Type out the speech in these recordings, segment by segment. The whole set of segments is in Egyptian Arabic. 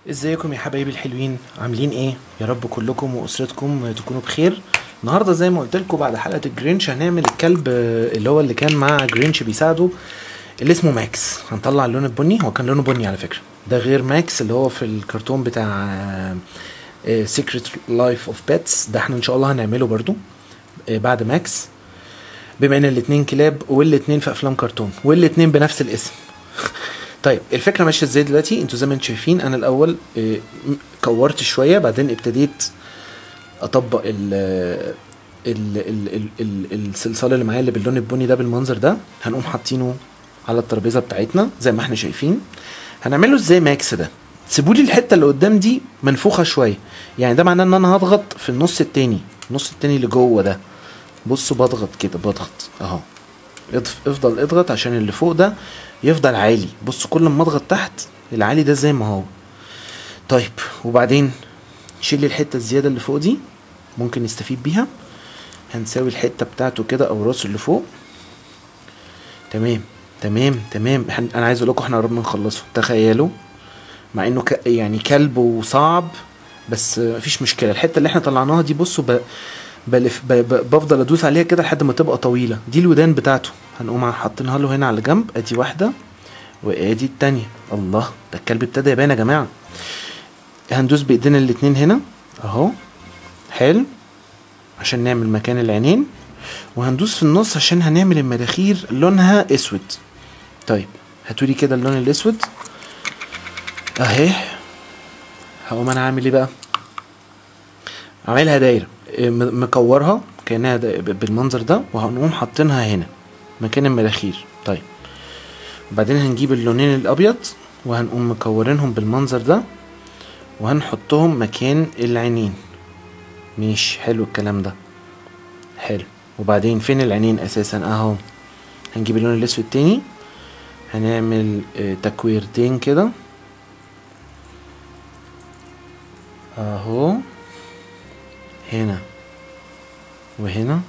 ازيكم يا حبايبي الحلوين عاملين ايه يا رب كلكم واسرتكم تكونوا بخير النهارده زي ما قلت لكم بعد حلقه الجرينش هنعمل الكلب آه، اللي هو اللي كان مع جرينش بيساعده اللي اسمه ماكس هنطلع اللون البني هو كان لونه بني على فكره ده غير ماكس اللي هو في الكرتون بتاع سيكريت لايف اوف بيتس ده احنا ان شاء الله هنعمله برضو آه، بعد ماكس بما ان الاتنين كلاب والاتنين في افلام كرتون والاتنين بنفس الاسم طيب الفكره ماشيه ازاي دلوقتي انتوا زي ما انتم شايفين انا الاول آه، م- كورت شويه بعدين ابتديت اطبق ال ال ال ال ال الصلصال اللي معايا اللي باللون البني ده بالمنظر ده هنقوم حاطينه على الترابيزه بتاعتنا زي ما احنا شايفين هنعمله ازاي ماكس ده سيبوا لي الحته اللي قدام دي منفوخه شويه يعني ده معناه ان انا هضغط في النص التاني النص التاني اللي جوه ده بصوا بضغط كده بضغط اهو اضف- افضل اضغط عشان اللي فوق ده يفضل عالي بص كل ما اضغط تحت العالي ده زي ما هو طيب وبعدين شيل لي الحته الزياده اللي فوق دي ممكن نستفيد بيها هنساوي الحته بتاعته كده او راسه اللي فوق تمام تمام تمام إحنا- انا عايز اقول لكم احنا قربنا نخلصه تخيلوا مع انه ك... يعني كلب وصعب بس آه، مفيش مشكله الحته اللي احنا طلعناها دي بصوا ب... بلف ب... ب... بفضل ادوس عليها كده لحد ما تبقى طويله دي الودان بتاعته هنقوم حاطينها له هنا على جنب ادي واحده وادي التانية الله ده الكلب ابتدى يبان يا جماعه هندوس بايدينا الاتنين هنا اهو حلو عشان نعمل مكان العينين وهندوس في النص عشان هنعمل المناخير لونها اسود طيب هاتولي كده اللون الاسود اهي هقوم انا عامل ايه بقى عاملها دايره إيه، م- مكورها كانها دا- ب- بالمنظر ده وهنقوم حاطينها هنا مكان المناخير طيب وبعدين هنجيب اللونين الابيض وهنقوم مكورينهم بالمنظر ده وهنحطهم مكان العينين مش حلو الكلام ده حلو وبعدين فين العينين اساسا اهو هنجيب اللون الاسود تاني هنعمل آه، تكويرتين كده اهو هنا وهنا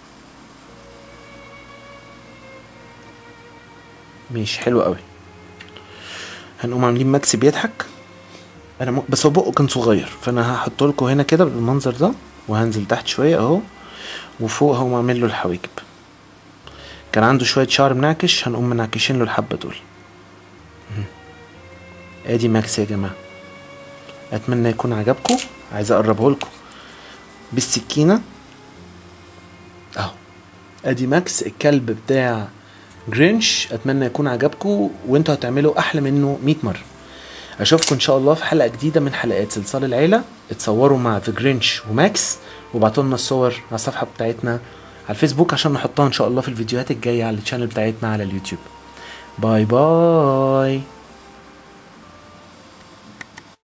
مش حلو قوي هنقوم عاملين ماكس بيضحك انا م... بس هو بقه كان صغير فانا هحط لكم هنا كده بالمنظر ده وهنزل تحت شويه اهو وفوق هقوم اعمل له الحواجب كان عنده شويه شعر منعكش هنقوم منعكشين له الحبه دول مم. ادي ماكس يا جماعه اتمنى يكون عجبكم عايز اقربه لكم بالسكينه اهو ادي ماكس الكلب بتاع جرينش اتمنى يكون عجبكم وانتوا هتعملوا احلى منه 100 مره اشوفكم ان شاء الله في حلقه جديده من حلقات صلصال العيله اتصوروا مع ذا جرينش وماكس وابعتوا لنا الصور على الصفحه بتاعتنا على الفيسبوك عشان نحطها ان شاء الله في الفيديوهات الجايه على الشانل بتاعتنا على اليوتيوب باي باي